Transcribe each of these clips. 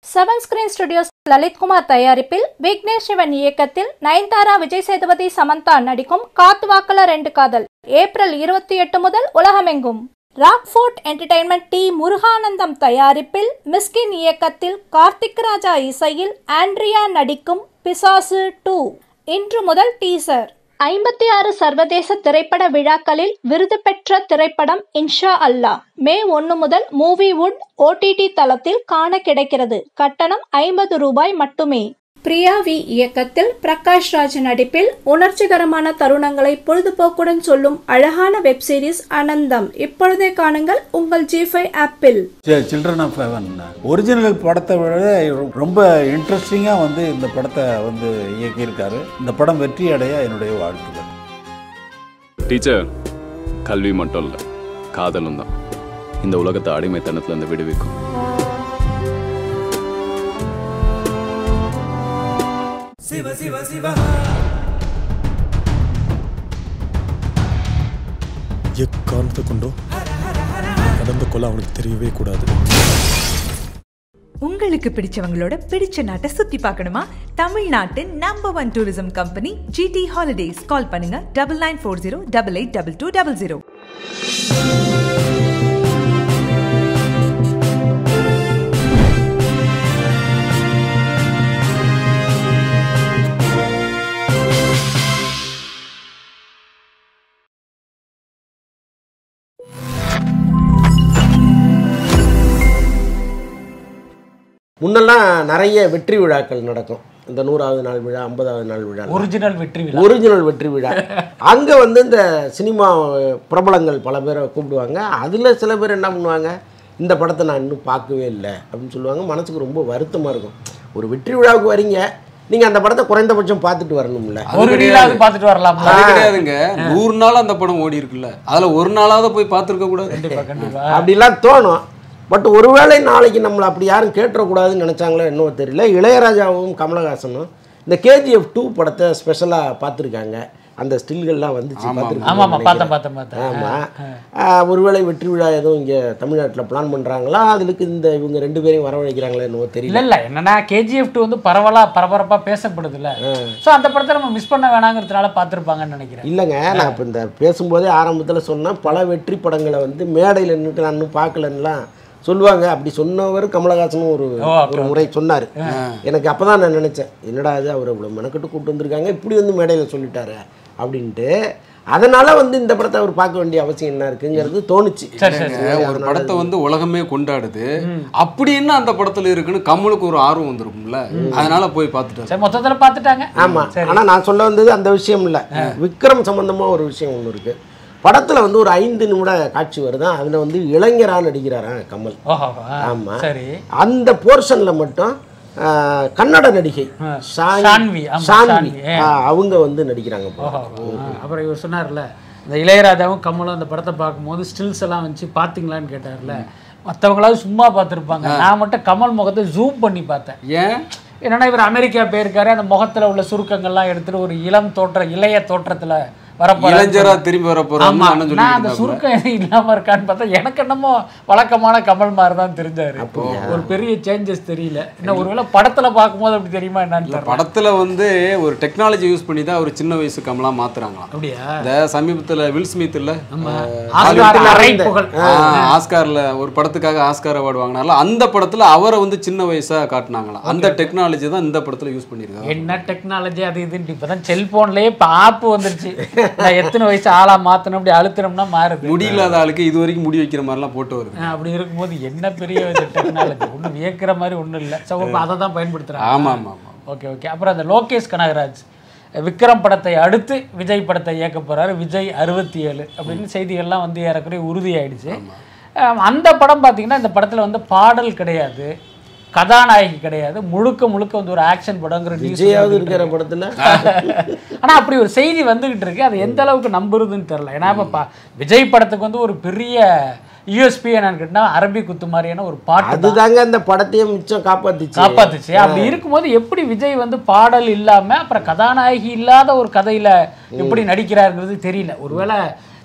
Seven screen studios Lalith Kumar தயாரிப்பில் விக்னேஷ் சிவன் இயக்கத்தில் நயன்தாரா விஜய் சேதுபதி சமந்தா நடிக்கும் காத்துவாக்கல ரெண்டு காதல் ஏப்ரல் இருபத்தி எட்டு முதல் உலகமெங்கும் ராக்ஃபோர்ட் என்டர்டைன்மெண்ட் டி முருகானந்தம் தயாரிப்பில் மிஸ்கின் இயக்கத்தில் கார்த்திக் ராஜா இசையில் ஆண்ட்ரியா நடிக்கும் பிசாசு டூ இன்று முதல் டீசர் ஐம்பத்தி ஆறு சர்வதேச திரைப்பட விழாக்களில் விருது பெற்ற திரைப்படம் இன்ஷா அல்லாஹ் மே ஒன்று முதல் மூவிவுட் ஓடிடி தளத்தில் காண கிடைக்கிறது கட்டணம் ஐம்பது ரூபாய் மட்டுமே பிரியா வி இயக்கத்தில் பிரகாஷ் ராஜ் நடிப்பில் உணர்ச்சிகரமான தருணங்களை பொழுதுபோக்குடன் சொல்லும் அழகான வெப் சீரிஸ் அனந்தம் இப்பொழுதே காணுங்கள் உங்கள் ஜி ஃபைவ் ஆப்பில் சில்ட்ரன் ஆஃப் ஹெவன் ஒரிஜினல் படத்தை விட ரொம்ப இன்ட்ரெஸ்டிங்காக வந்து இந்த படத்தை வந்து இயக்கியிருக்காரு இந்த படம் வெற்றி அடைய என்னுடைய வாழ்த்துக்கள் டீச்சர் கல்வி மட்டும் இல்லை காதலும் தான் இந்த உலகத்தை அடிமைத்தனத்துலேருந்து விடுவிக்கும் எக்காரணத்தை கொண்டோ நடந்த கொலை அவனுக்கு தெரியவே கூடாது உங்களுக்கு பிடிச்சவங்களோட பிடிச்ச நாட்டை சுத்தி பார்க்கணுமா தமிழ்நாட்டின் number one tourism company GT holidays call பண்ணுங்க double nine four zero double eight double two double zero முன்னெல்லாம் நிறைய வெற்றி விழாக்கள் நடக்கும் இந்த நூறாவது நாள் விழா ஐம்பதாவது நாள் விழா ஒரிஜினல் வெற்றி விழா ஒரிஜினல் வெற்றி விழா அங்கே வந்து இந்த சினிமா பிரபலங்கள் பல பேரை கூப்பிடுவாங்க அதில் சில பேர் என்ன பண்ணுவாங்க இந்த படத்தை நான் இன்னும் பார்க்கவே இல்லை அப்படின்னு சொல்லுவாங்க மனசுக்கு ரொம்ப வருத்தமாக இருக்கும் ஒரு வெற்றி விழாவுக்கு வரீங்க நீங்கள் அந்த படத்தை குறைந்தபட்சம் பார்த்துட்டு வரணும்ல ஒரு ரீலாவது பார்த்துட்டு வரலாம்ல அது கிடையாதுங்க நூறு நாள் அந்த படம் ஓடி இருக்குல்ல அதுல ஒரு நாளாவது போய் பார்த்துருக்க கூடாது கண்டிப்பா கண்டிப்பா அப்படிலாம் தோணும் பட் ஒருவேளை நாளைக்கு நம்மளை அப்படி யாரும் கேட்டுறக்கூடாதுன்னு நினச்சாங்களோ என்னவோ தெரியல இளையராஜாவும் கமலஹாசனும் இந்த கேஜிஎஃப் டூ படத்தை ஸ்பெஷலாக பார்த்துருக்காங்க அந்த ஸ்டில்கள்லாம் வந்துச்சு ஆமா ஆமா பார்த்துருக்காங்க பார்த்தேன் பார்த்தேன் பார்த்தேன் ஆமாம் ஒருவேளை வெற்றி விழா எதுவும் இங்கே தமிழ்நாட்டில் பிளான் பண்ணுறாங்களா அதுக்கு இந்த இவங்க ரெண்டு பேரையும் வரவழைக்கிறாங்களோ என்னவோ இல்ல தெரியல இல்ல என்னன்னா கேஜிஎஃப் டூ வந்து பரவலா பரபரப்பா பேசப்படுதுல்ல சோ அந்த படத்தை நம்ம மிஸ் பண்ண வேணாங்கிறதுனால பார்த்திருப்பாங்கன்னு நினைக்கிறேன் இல்லைங்க நான் இப்போ இந்த பேசும்போதே ஆரம்பத்தில் சொன்னேன் பல வெற்றி படங்களை வந்து மேடையில் நின்றுட்டு நான் இன்னும் பார்க்கலன்னுலாம் சொல்லுவாங்க அப்படி சொன்னவர் கமலஹாசனும் ஒரு ஓ, okay, ஒரு முறை சொன்னார் எனக்கு அப்போ தான் நான் நினச்சேன் என்னடா அது அவர் இவ்வளோ மெனக்கட்டு கூப்பிட்டு வந்திருக்காங்க இப்படி வந்து மேடையில் சொல்லிட்டாரு அப்படின்ட்டு அதனால வந்து இந்த படத்தை அவர் பார்க்க வேண்டிய அவசியம் என்ன இருக்குங்கிறது தோணுச்சு சரி சரி சரி. ஒரு படத்தை வந்து உலகமே கொண்டாடுது அப்படி என்ன அந்த படத்துல இருக்குன்னு கம்மலுக்கு ஒரு ஆர்வம் வந்திருக்கும்ல அதனால போய் பார்த்துட்டு சரி மொத்தத்துல பார்த்துட்டாங்க ஆமாம் ஆனால் நான் சொல்ல வந்தது அந்த விஷயம் இல்லை விக்ரம் சம்பந்தமாக ஒரு விஷயம் ஒன்று இருக்கு படத்தில் வந்து ஒரு ஐந்து நிமிட காட்சி வருதான் அதில் வந்து இளைஞராக நடிக்கிறாராம் கமல் ஓஹோ ஆ, ஆமா. சரி அந்த போர்ஷனில் மட்டும் ஆ, கன்னட நடிகை ஷான்- ஷான்வி, ஆமா, ஷான்வி ஷான்வி, ஆ. ஆ, அவங்க வந்து நடிக்கிறாங்க போல. ஓஹோ ஆ, அப்புறம் இவர் சொன்னார்ல இந்த இளையராஜாவும் கமலும் அந்த படத்தை பார்க்கும்போது ஸ்டில்ஸ் எல்லாம் வச்சு பார்த்தீங்களான்னு கேட்டார்ல மற்றவங்களாவது சும்மா பார்த்துருப்பாங்க நான் மட்டும் கமல் முகத்தை ஜூம் பண்ணி பார்த்தேன் ஏன் என்னன்னா இவர் அமெரிக்கா போயிருக்காரு அந்த முகத்துல உள்ள சுருக்கங்கள்லாம் எடுத்துட்டு ஒரு இளம் தோற்ற இளைய தோற்றத்துல வரப்போறாரு இளைஞரா திரும்பி வர போறான்னு ஆமா அண்ணன் நான் அந்த சொல்லிட்டு சுருக்கம் எதுவும் இல்லாம இருக்கான்னு பார்த்தா எனக்கு என்னமோ வழக்கமான கமல் மாதிரி தான் தெரிஞ்சாரு ஒரு பெரிய சேஞ்சஸ் தெரியல இன்னும் ஒருவேளை படத்துல பார்க்கும்போது அப்படி தெரியுமா என்னன்னு தெரியல படத்துல வந்து ஒரு டெக்னாலஜி யூஸ் பண்ணி தான் ஒரு சின்ன வயசு கமலா மாத்துறாங்களாம் அப்படியா இந்த சமீபத்துல வில் ஸ்மித் இல்ல ஆஸ்கார் அரை புகழ் ஆ, ஆஸ்கார்ல ஒரு படத்துக்காக ஆஸ்கார் அவார்டு வாங்கினால அந்த படத்துல அவரை வந்து சின்ன வயசா காட்டினாங்களாம் அந்த டெக்னாலஜி தான் இந்த படத்துல யூஸ் பண்ணிருக்காங்க என்ன டெக்னாலஜி அது இதுன்னு இப்பதான் செல்போன்லயே இப்ப ஆப் வந்துருச்சு நான் எத்தனை வயசு ஆளா மாத்தணும் அப்படி அழுத்தினோம்னா மாறுது முடி இல்லாத ஆளுக்கு இது வரைக்கும் முடி வைக்கிற மாதிரிலாம் போட்டு வருது ஆ, அப்படி இருக்கும்போது என்ன பெரிய டெக்னாலஜி ஒன்றும் வியக்கிற மாதிரி ஒன்றும் இல்லை ஸோ அதை தான் பயன்படுத்துறாங்க ஆமா ஆமா ஆமா ஓகே ஓகே அப்புறம் அந்த லோகேஷ் கனகராஜ் விக்ரம் படத்தை அடுத்து விஜய் படத்தை இயக்க போறாரு விஜய் அறுபத்தி ஏழு அப்படின்னு செய்திகள்லாம் வந்து ஏறக்குறைய உறுதியாயிடுச்சு அஹ் அந்த படம் பார்த்தீங்கன்னா இந்த படத்தில் வந்து பாடல் கிடையாது கதாநாயகி கிடையாது முழுக்க முழுக்க வந்து ஒரு ஆக்ஷன் படங்கிற news விஜயாவது வந்துகிட்டு இருக்கிற இருக்கு. படத்தில் ஆனா அப்படி ஒரு செய்தி வந்துகிட்டு இருக்கு அது எந்த அளவுக்கு நம்புறதுன்னு தெரியல ஏன்னா இப்போ பா- விஜய் படத்துக்கு வந்து ஒரு பெரிய யூஎஸ்பி என்னன்னு கேட்டா அரபி குத்து மாதிரியான ஒரு பாட்டு தான் அதுதாங்க அந்த படத்தையே மிச்சம் காப்பாத்துச்சு காப்பாத்துச்சு அப்படி இருக்கும்போது எப்படி விஜய் வந்து பாடல் இல்லாம அப்புறம் கதாநாயகி இல்லாத ஒரு கதையில எப்படி நடிக்கிறாருங்கிறது தெரியல ஒருவேளை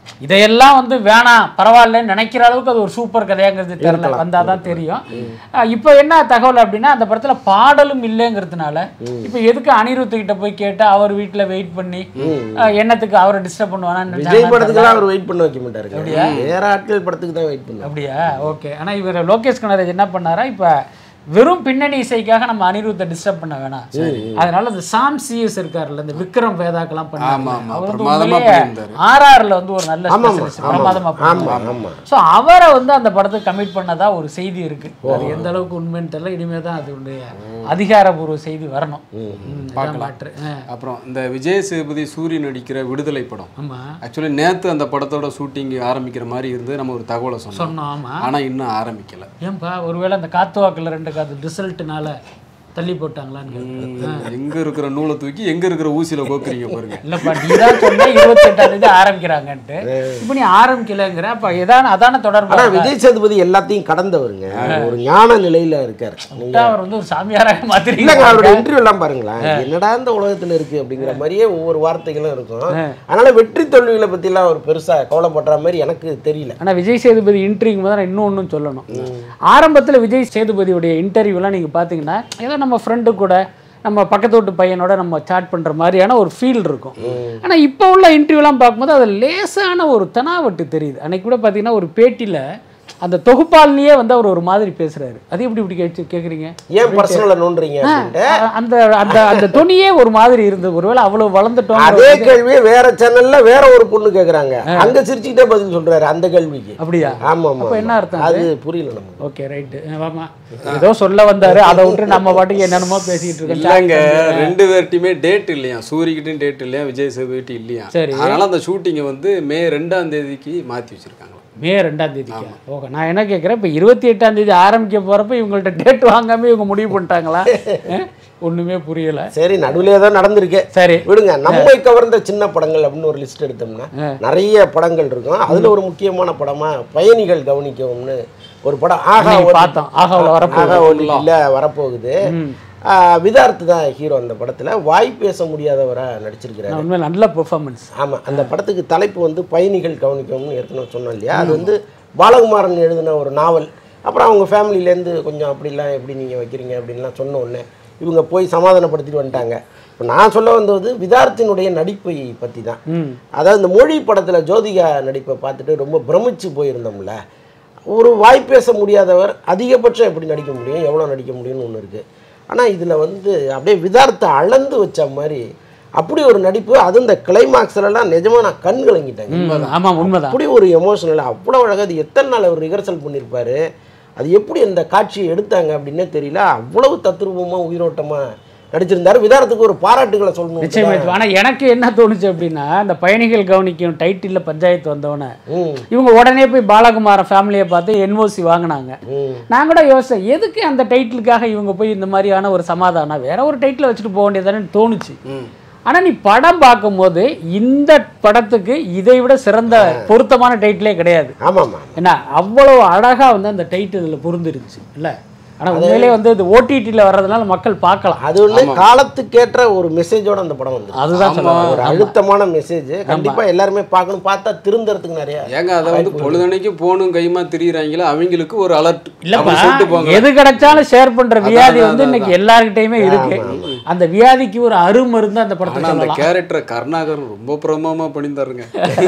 இதையெல்லாம் வந்து வேணாம் பரவாயில்லன்னு நினைக்கிற அளவுக்கு அது ஒரு சூப்பர் கதையாங்கிறது தெரியல இருக்கலாம். வந்தால் தான் தெரியும் அஹ் இப்போ என்ன தகவல் அப்படின்னா அந்த படத்துல பாடலும் இல்லைங்கிறதுனால இப்போ எதுக்கு அனிருத் கிட்ட போய் கேட்டு அவர் வீட்டுல வெயிட் பண்ணி அஹ் என்னத்துக்கு அவரை டிஸ்டர்ப் பண்ணுவானா விஜய் படத்துக்குலாம் அவர் வெயிட் பண்ண வைக்க மாட்டாரு வேற ஆட்கள் படத்துக்கு தான் வெயிட் பண்ணுவார் அப்படியா ஓகே ஆனா இவர் லோகேஷ் கனகராஜ் என்ன பண்ணாரா இப்ப வெறும் பின்னணி இசைக்காக நம்ம அனிருத்தை டிஸ்டர்ப் பண்ண வேணாம் அதனால இந்த சாம் சிஎஸ் இருக்காருல்ல இந்த விக்ரம் வேதாக்கெல்லாம் ஆமா, பண்ணாங்க ஆமா. அவர் வந்து பிரமாதமா உண்மையிலேயே பண்ணியிருந்தாரு. ஆர்ஆர்ல வந்து ஒரு நல்ல ஆமா, specialist, ஆமா. பிரமாதமா ஆமா பண்ணியிருந்தாரு. ஆமா ஸோ அவரை வந்து அந்த படத்துக்கு கமிட் பண்ணதா ஒரு செய்தி இருக்கு அது எந்த அளவுக்கு உண்மைன்னு தெரியல இனிமே தான் அதனுடைய அதிகாரபூர்வ செய்தி வரணும் ம், இதான் matter. ஆ, அப்புறம் இந்த விஜய் சேதுபதி சூரிய நடிக்கிற விடுதலை படம் ஆமா ஆக்சுவலி நேத்து அந்த படத்தோட ஷூட்டிங் ஆரம்பிக்கிற மாதிரி இருந்து நம்ம ஒரு தகவலை சொன்னோம் சொன்னோம் ஆமா ஆனா இன்னும் ஆரம்பிக்கல ஏன்பா ஒருவேளை அந்த காத்து வாக்குல ரெண்டு காத்து ரிசல்ட்னால தள்ளி போட்டாங்களான்னு கேட்டேன். எங்க இருக்கிற நூலை தூக்கி எங்க இருக்கிற ஊசியில கோக்குறீங்க பாருங்க இல்லப்பா நீ தான் சொன்ன இருபத்தி எட்டாம் தேதி ஆரம்பிக்கிறாங்கன்ட்டு இப்போ நீ ஆரம்பிக்கலைங்கிற அப்ப எதான அதான தொடர்பு ஆனா விஜய் சேதுபதி எல்லாத்தையும் கடந்தவருங்க ஒரு ஞான நிலையில இருக்காரு நீங்க அவர் வந்து ஒரு சாமியாராக இல்லைங்க மாத்திரீங்க அவருடைய இன்டர்வியூ எல்லாம் பாருங்களேன் என்னடா இந்த உலகத்துல இருக்கு அப்படிங்கிற மாதிரியே ஒவ்வொரு வார்த்தைகளும் இருக்கும் அதனால வெற்றி தோல்விகளை பத்தி எல்லாம் ஒரு பெருசா கவலைப்படுற மாதிரி எனக்கு தெரியல ஆனா விஜய் சேதுபதி இன்டர்வியூ தான் நான் இன்னொன்னும் சொல்லணும் ஆரம்பத்துல விஜய் சேதுபதியுடைய இன்டர்வியூலாம் நீங்க பாத்தீங்கன்னா ஏதோ நம்ம ஃப்ரெண்டு கூட நம்ம பக்கத்து வீட்டு பையனோட நம்ம சாட் பண்ற மாதிரியான ஒரு ஃபீல் இருக்கும் ஆனா இப்போ உள்ள இன்டர்வியூலாம் பார்க்கும்போது அது லேசான ஒரு தெனாவட்டு தெரியுது அன்னைக்கு கூட பாத்தீங்கன்னா ஒரு பேட்டியில அந்த தொகுப்பாளினியே வந்து அவர் ஒரு மாதிரி பேசுறாரு அது எப்படி இப்படி கேட்டு கேக்குறீங்க ஏன் பர்சனல நோண்டுறீங்க அப்படின்ட்டு அ- அந்த அந்த அந்த துணியே ஒரு மாதிரி இருந்தது ஒருவேளை அவ்வளவு வளர்ந்துட்டோம் அதே கேள்வியை வேற சேனல்ல வேற ஒரு பொண்ணு கேக்குறாங்க அங்க சிரிச்சுக்கிட்டே பதில் சொல்றாரு அந்த கேள்விக்கு அப்படியா ஆமா ஆமா அப்ப என்ன அர்த்தம் அது புரியல நமக்கு ஓகே ரைட்டு வாமா ஏதோ சொல்ல வந்தாரு அதை விட்டு நம்ம பாட்டுக்கு என்னென்னமோ பேசிக்கிட்டு இல்லைங்க இருக்கோம் ரெண்டு பேர்ட்டையுமே டேட் இல்லையா சூரியகிட்டையும் டேட் இல்லையா விஜய் சேதுபதி இல்லையா சரி. அதனால அந்த ஷூட்டிங்கை வந்து மே ரெண்டாம் தேதிக்கு மாத்தி வச்சிருக்காங்க மே ரெண்டாம் தேதிக்கு ஓகே நான் என்ன கேட்குறேன் இப்போ இருபத்தி எட்டாம் தேதி ஆரம்பிக்க போறப்ப இவங்கள்ட்ட டேட் வாங்காம இவங்க முடிவு பண்ணிட்டாங்களா அஹ், ஒண்ணுமே புரியல சரி நடுவுல ஏதோ நடந்திருக்கு சரி விடுங்க நம்மை கவர்ந்த சின்ன படங்கள் அப்படின்னு ஒரு லிஸ்ட் எடுத்தோம்னா நிறைய படங்கள் இருக்கும் அதுல ஒரு முக்கியமான படமா பயணிகள் கவனிக்கவும்னு ஒரு படம் ஆகா அன்னைக்கு ஒலி- பார்த்தோம். ஆகாவுல வரப்போகுது. ஆகா ஒலியில வரப்போகுது ஆஹ் விதார்த் தான் ஹீரோ அந்த படத்துல வாய் பேச முடியாதவரா நடிச்சிருக்கிறாரு நான் உண்மையில நல்ல பெர்ஃபார்மன்ஸ் ஆமா அந்த படத்துக்கு தலைப்பு வந்து பயணிகள் கவனிக்கவும்னு ஏற்கனவே சொன்னோம் இல்லையா அது வந்து பாலகுமாரன் எழுதின ஒரு நாவல் அப்புறம் அவங்க ஃபேமிலியிலேருந்து கொஞ்சம் அப்படிலாம் எப்படி நீங்கள் வைக்கிறீங்க அப்படின்லாம் சொன்ன உடனே இவங்க போய் சமாதானப்படுத்திட்டு வந்துட்டாங்க இப்போ நான் சொல்ல வந்தது விதார்த்தினுடைய நடிப்பை பற்றி தான் அதாவது இந்த மொழி படத்தில் ஜோதிகா நடிப்பை பார்த்துட்டு ரொம்ப பிரமிச்சு போயிருந்தோம்ல ஒரு வாய் பேச முடியாதவர் அதிகபட்சம் எப்படி நடிக்க முடியும் எவ்வளோ நடிக்க முடியும்னு ஒன்று இருக்குது ஆனால் இதில் வந்து அப்படியே விதார்த்தை அளந்து வச்ச மாதிரி அப்படி ஒரு நடிப்பு அதுவும் இந்த கிளைமாக்ஸ்லலாம் நிஜமாக நான் கண் கலங்கிட்டேங்க ஆமா உண்மைதான் அப்படி ஒரு எமோஷனல் அவ்வளோ அழகாக அது எத்தனை நாள் அவர் ரிஹர்சல் பண்ணியிருப்பாரு அது எப்படி அந்த காட்சியை எடுத்தாங்க அப்படின்னே தெரியல அவ்வளவு தத்ரூபமாக உயிரோட்டமாக நடிச்சிருந்தாரு விதாரத்துக்கு ஒரு பாராட்டுகளை சொல்லணும் நிச்சயமா ஆனா எனக்கு என்ன தோணுச்சு அப்படின்னா இந்த பயணிகள் கவனிக்கும் டைட்டில்ல பஞ்சாயத்து வந்தவொடனே ம் இவங்க உடனே போய் பாலகுமார ஃபேமிலியை பார்த்து என்ஓசி வாங்கினாங்க ம் நான் கூட யோசிச்சேன் எதுக்கு அந்த டைட்டிலுக்காக இவங்க போய் இந்த மாதிரியான ஒரு சமாதானம் வேற ஒரு டைட்டில் வச்சுட்டு போக வேண்டியதானே தோணுச்சு ஆனா நீ படம் பார்க்கும்போது இந்த படத்துக்கு இதை விட சிறந்த பொருத்தமான டைட்டிலே கிடையாது ஆமாம்மா என்ன அவ்வளவு அழகா வந்து அந்த டைட்டில் இதுல பொருந்துருச்சு இல்ல ஆனா உண்மையிலே வந்து இது ஓடிடியில் வர்றதுனால மக்கள் பார்க்கலாம் அது ஒன்று காலத்துக்கேற்ற ஒரு மெசேஜோட அந்த படம் வந்து அதுதான் சொல்லுவாங்க ஒரு அழுத்தமான மெசேஜ் கண்டிப்பா எல்லாருமே பார்க்கணும் பார்த்தா திருந்தறதுக்கு நிறைய ஏங்க அதை வந்து பொழுதனைக்கு போனும் கைமா திரியிறாங்களா அவங்களுக்கு ஒரு அலர்ட் இல்லப்பா சொல்லிட்டு போங்க எது கிடைச்சாலும் ஷேர் பண்ற வியாதி அதான், வந்து அதான், இன்னைக்கு எல்லார்கிட்டயுமே இருக்கு அந்த வியாதிக்கு ஒரு அருமருந்து அந்த படத்தை ஆனா அந்த சொல்லலாம் கேரக்டரை கருணாகரன் ரொம்ப பிரமாமா பண்ணியிருந்தாருங்க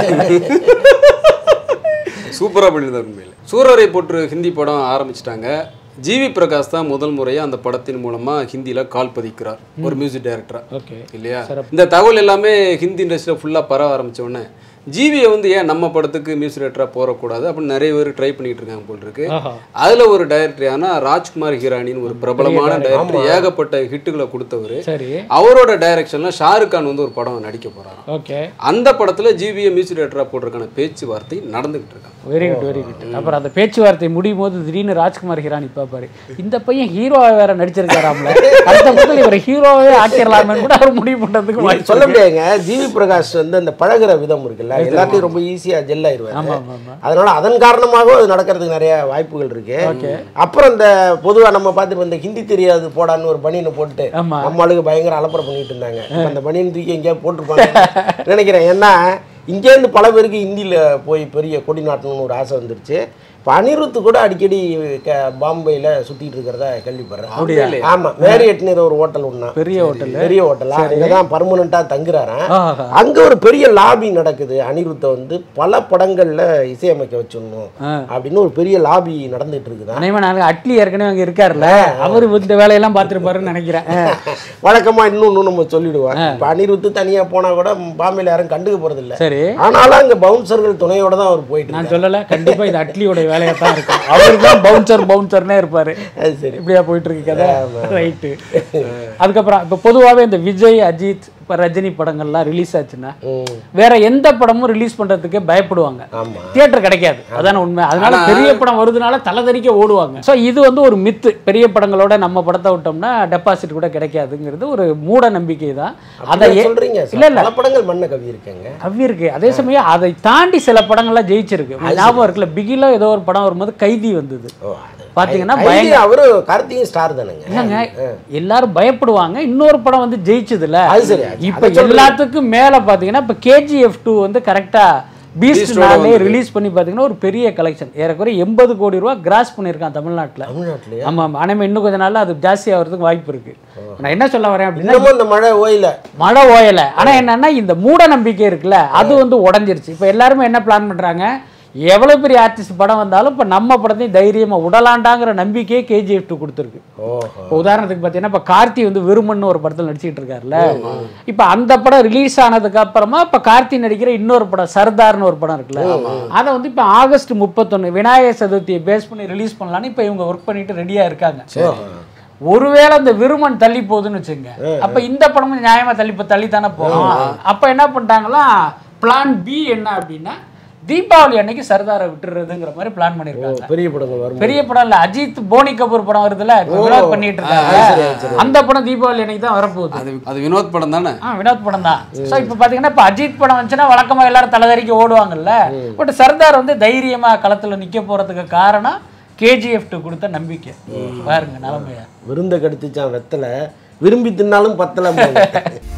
சூப்பரா பண்ணியிருந்தாரு உண்மையில சூரரை போற்று ஹிந்தி படம் ஆரம்பிச்சிட்டாங்க ஜிவி பிரகாஷ் தான் முதல் முறையா அந்த படத்தின் மூலமா ஹிந்தில கால் பதிக்கிறார் ஒரு மியூசிக் டைரக்டரா ஓகே இல்லையா இந்த தகவல் எல்லாமே ஹிந்தி இண்டஸ்ட்ரியில் ஃபுல்லாக பரவ ஆரம்பிச்ச உடனே ஜிவியை வந்து ஏன் நம்ம படத்துக்கு மியூசிக் டைரக்டராக போடக்கூடாது அப்படின்னு நிறைய பேர் ட்ரை பண்ணிட்டு இருக்காங்க போல் இருக்கு ஆஹா. அதுல ஒரு டைரக்டர் ஆனா ராஜ்குமார் ஹிரானின்னு ஒரு பிரபலமான டைரக்டர் ஏகப்பட்ட ஹிட்டுகளை கொடுத்தவர் சரி அவரோட டைரக்ஷன்ல ஷாருக் கான் வந்து ஒரு படம் நடிக்க போறாராம் ஓகே அந்த படத்துல ஜிவியை மியூசிக் டைரக்டராக போடுறதுக்கான பேச்சுவார்த்தை நடந்துகிட்டு இருக்காங்க வெரி குட் வெரி குட் அப்புறம் அந்த பேச்சுவார்த்தை முடியும் போது திடீர்னு ராஜ்குமார் ஹிரானி பார்ப்பாரு இந்த பையன் ஹீரோவா வேற நடிச்சிருக்காராம்ல அடுத்த படத்தில் இவர் ஹீரோவே ஆக்கிடலாமே கூட அவர் முடிவு பண்றதுக்கு வாய்ப்பு சொல்ல இருக்கு. முடியாதுங்க ஜிவி பிரகாஷ் வந்து அந்த பழகுற விதம் இருக்குல்ல எல்லாத்தையும் ரொம்ப ஈஸியா ஜெல் ஆயிருவாரு ஆமா ஆமா ஆமா அதனால அதன் காரணமாகவும் அது நடக்கிறதுக்கு நிறைய வாய்ப்புகள் இருக்கு அப்புறம் இந்த பொதுவா நம்ம பார்த்துட்டு இந்த ஹிந்தி தெரியாது போடான்னு ஒரு பனியனை போட்டு ஆமா. நம்ம ஆளுக்கு பயங்கர அலப்பறை பண்ணிட்டு இருந்தாங்க இப்ப அந்த பனியன் தூக்கி எங்கேயாவது போட்டிருப்பாங்க நினைக்கிறேன் ஏன்னா இங்கேருந்து பல பேருக்கு ஹிந்தியில் போய் பெரிய கொடி நாட்டணும்னு ஒரு ஆசை வந்துருச்சு இப்போ அனிருத்து கூட அடிக்கடி க பாம்பேயில் சுற்றிட்டு இருக்கிறதா கேள்விப்படுறேன் ஆமாம் மேரியட்னு ஒரு ஹோட்டல் ஒன்றா பெரிய hotel. பெரிய ஹோட்டலா அங்கே தான் பர்மனெண்ட்டாக தங்குறாராம் ஆஹா. அங்கே ஒரு பெரிய லாபி நடக்குது அனிருத்தை வந்து பல படங்களில் இசையமைக்க வச்சிடணும் அப்படின்னு ஒரு பெரிய லாபி நடந்துட்டு இருக்குதான் அனைவன் நாங்கள் அட்லி ஏற்கனவே அங்கே இருக்காருல்ல அவர் இந்த வேலையெல்லாம் பார்த்துருப்பாருன்னு நினைக்கிறேன் வழக்கமாக இன்னொன்று நம்ம சொல்லிடுவோம் இப்போ அனிருத்து தனியாக போனால் கூட பாம்பேல யாரும் கண்டுக்க போகிறதில்ல சரி ஆனாலும் அங்கே பவுன்சர்கள் துணையோட தான் அவர் போயிட்டு நான் இருக்காரு. சொல்லல கண்டிப்பா இது அட்லியோட வேலையா தான் இருக்கும் அவர் தான் பவுன்சர் பவுன்சர்னே இருப்பாரு அது சரி இப்படியா போயிட்டு இருக்கு கதை ரைட்டு அதுக்கப்புறம் இப்போ பொதுவாகவே இந்த விஜய் அஜித் இப்போ ரஜினி படங்கள்லாம் ரிலீஸ் ஆச்சுன்னா ம் வேற எந்த படமும் ரிலீஸ் பண்றதுக்கே பயப்படுவாங்க ஆமா. தியேட்டர் கிடைக்காது அதான உண்மை அதனால பெரிய படம் வருதுனால தலைதறிக்க ஓடுவாங்க ஸோ இது வந்து ஒரு மித்து பெரிய படங்களோட நம்ம படத்தை விட்டோம்னா டெபாசிட் கூட கிடைக்காதுங்கிறது ஒரு மூட நம்பிக்கை தான் அதை அப்படியா ஏ- சொல்றீங்க இல்ல இல்ல பல படங்கள் மண்ண கவி இருக்கேங்க கவி இருக்கு அதே சமயம் அதை தாண்டி சில படங்கள்லாம் ஜெயிச்சிருக்கு ஞாபகம் இருக்குல்ல பிகில ஏதோ ஒரு படம் வரும்போது கைதி வந்தது பாத்தீங்கன்னா கைதி பயங்கர அவரு கார்த்திகை ஸ்டார் தானுங்க இல்லைங்க எல்லாரும் பயப்படுவாங்க இன்னொரு படம் வந்து ஜெயிச்சதுல அது சரி, அது- இப்ப அதை சொல்றேன். எல்லாத்துக்கும் மேல பாத்தீங்கன்னா இப்ப கேஜிஎஃப் டூ வந்து கரெக்டா பீஸ்ட்னாலே ரிலீஸ் பண்ணி பாத்தீங்கன்னா ஒரு பெரிய கலெக்ஷன் ஏறக்குறைய எண்பது கோடி ரூபா கிராஸ் பண்ணியிருக்கான் தமிழ்நாட்டுல தமிழ்நாட்டிலேயே ஆமா ஆமா ஆனா இன்னும் கொஞ்ச நாள்ல அது ஜாஸ்தி ஆகிறதுக்கு வாய்ப்பு இருக்கு நான் என்ன சொல்ல வரேன் அப்படின்னா இன்னமும் இந்த மழை ஓயில மழை ஓயல ஆனா என்னன்னா இந்த மூட நம்பிக்கை இருக்குல்ல அது வந்து உடஞ்சிருச்சு இப்ப எல்லாருமே என்ன பிளான் பண்றாங்க எவ்வளவு பெரிய ஆர்டிஸ்ட் படம் வந்தாலும் இப்ப நம்ம படத்தையும் தைரியமா உடலாண்டாங்கிற நம்பிக்கையே கேஜிஎஃப் டூ கொடுத்துருக்கு ஓஹோ இப்போ உதாரணத்துக்கு பார்த்தீங்கன்னா இப்போ கார்த்தி வந்து விருமன்னு ஒரு படத்தில் நடிச்சிட்டு இருக்காருல்ல இப்போ அந்த படம் ரிலீஸ் ஆனதுக்கு அப்புறமா இப்போ கார்த்தி நடிக்கிற இன்னொரு படம் சர்தார்னு ஒரு படம் இருக்குல்ல அதை வந்து இப்போ ஆகஸ்ட் முப்பத்தொன்று விநாயகர் சதுர்த்தியை பேஸ் பண்ணி ரிலீஸ் பண்ணலான்னு இப்போ இவங்க ஒர்க் பண்ணிட்டு ரெடியாக இருக்காங்க ஒருவேளை இந்த விருமன் தள்ளி போகுதுன்னு வச்சுங்க அப்ப இந்த படமும் நியாயமா தள்ளி போ- தள்ளி தானே போகும் அப்ப என்ன பண்ணிட்டாங்களா பிளான் பி என்ன அப்படின்னா தீபாவளி அன்னைக்கு சர்தாரை விட்டுறதுங்கிற மாதிரி பிளான் பண்ணியிருக்காங்க பெரிய படங்கள் வரும் பெரிய படம் இல்ல அஜித் போனி கபூர் படம் வருதுல்ல இப்ப வினோத் பண்ணிட்டு இருக்காங்க அந்த படம் தீபாவளி அன்னைக்கு தான் வரப்போகுது அது அது வினோத் படம் தானே ஆ வினோத் படம் தான் ஸோ இப்போ பார்த்தீங்கன்னா இப்போ அஜித் படம் வந்துச்சுன்னா வழக்கமா எல்லாரும் தலைதறிக்க ஓடுவாங்கல்ல பட் சர்தார் வந்து தைரியமா களத்துல நிக்க போறதுக்கு காரணம் கேஜிஎஃப் டூ கொடுத்த நம்பிக்கை பாருங்க நிலைமையா விருந்த கடித்துச்சான் வெத்தலை விரும்பி தின்னாலும் பத்தலை